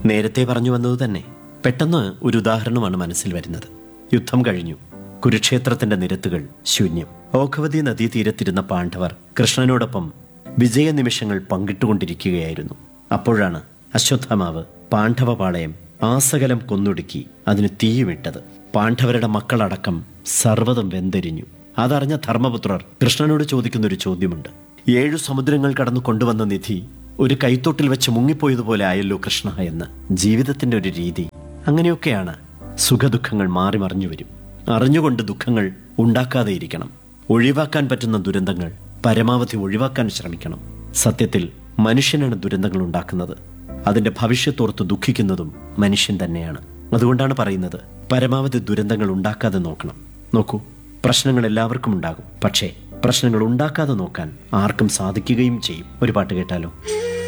നേരത്തെ പറഞ്ഞു വന്നത് തന്നെ പെട്ടെന്ന് ഒരു ഉദാഹരണമാണ് മനസ്സിൽ വരുന്നത് യുദ്ധം കഴിഞ്ഞു കുരുക്ഷേത്രത്തിന്റെ നിരത്തുകൾ ശൂന്യം ഓഘവതി നദീതീരത്തിരുന്ന പാണ്ഡവർ കൃഷ്ണനോടൊപ്പം വിജയനിമിഷങ്ങൾ പങ്കിട്ടുകൊണ്ടിരിക്കുകയായിരുന്നു അപ്പോഴാണ് അശ്വത്ഥമാവ് പാണ്ഡവപാളയം ആസകലം കൊന്നൊടുക്കി അതിന് തീയുമിട്ടത് പാണ്ഡവരുടെ മക്കളടക്കം സർവ്വതും വെന്തെരിഞ്ഞു അതറിഞ്ഞ ധർമ്മപുത്രർ കൃഷ്ണനോട് ചോദിക്കുന്ന ഒരു ചോദ്യമുണ്ട് ഏഴു സമുദ്രങ്ങൾ കടന്നു കൊണ്ടുവന്ന നിധി ഒരു കൈത്തൊട്ടിൽ വെച്ച് മുങ്ങിപ്പോയതുപോലെ ആയല്ലോ കൃഷ്ണ എന്ന് ജീവിതത്തിന്റെ ഒരു രീതി അങ്ങനെയൊക്കെയാണ് സുഖദുഃഖങ്ങൾ മാറി മറിഞ്ഞു വരും അറിഞ്ഞുകൊണ്ട് ദുഃഖങ്ങൾ ഉണ്ടാക്കാതെ ഇരിക്കണം ഒഴിവാക്കാൻ പറ്റുന്ന ദുരന്തങ്ങൾ പരമാവധി ഒഴിവാക്കാൻ ശ്രമിക്കണം സത്യത്തിൽ മനുഷ്യനാണ് ദുരന്തങ്ങൾ ഉണ്ടാക്കുന്നത് അതിന്റെ ഭവിഷ്യത്തോർത്ത് ദുഃഖിക്കുന്നതും മനുഷ്യൻ തന്നെയാണ് അതുകൊണ്ടാണ് പറയുന്നത് പരമാവധി ദുരന്തങ്ങൾ ഉണ്ടാക്കാതെ നോക്കണം നോക്കൂ പ്രശ്നങ്ങൾ എല്ലാവർക്കും ഉണ്ടാകും പക്ഷേ പ്രശ്നങ്ങൾ ഉണ്ടാക്കാതെ നോക്കാൻ ആർക്കും സാധിക്കുകയും ചെയ്യും ഒരു പാട്ട് കേട്ടാലോ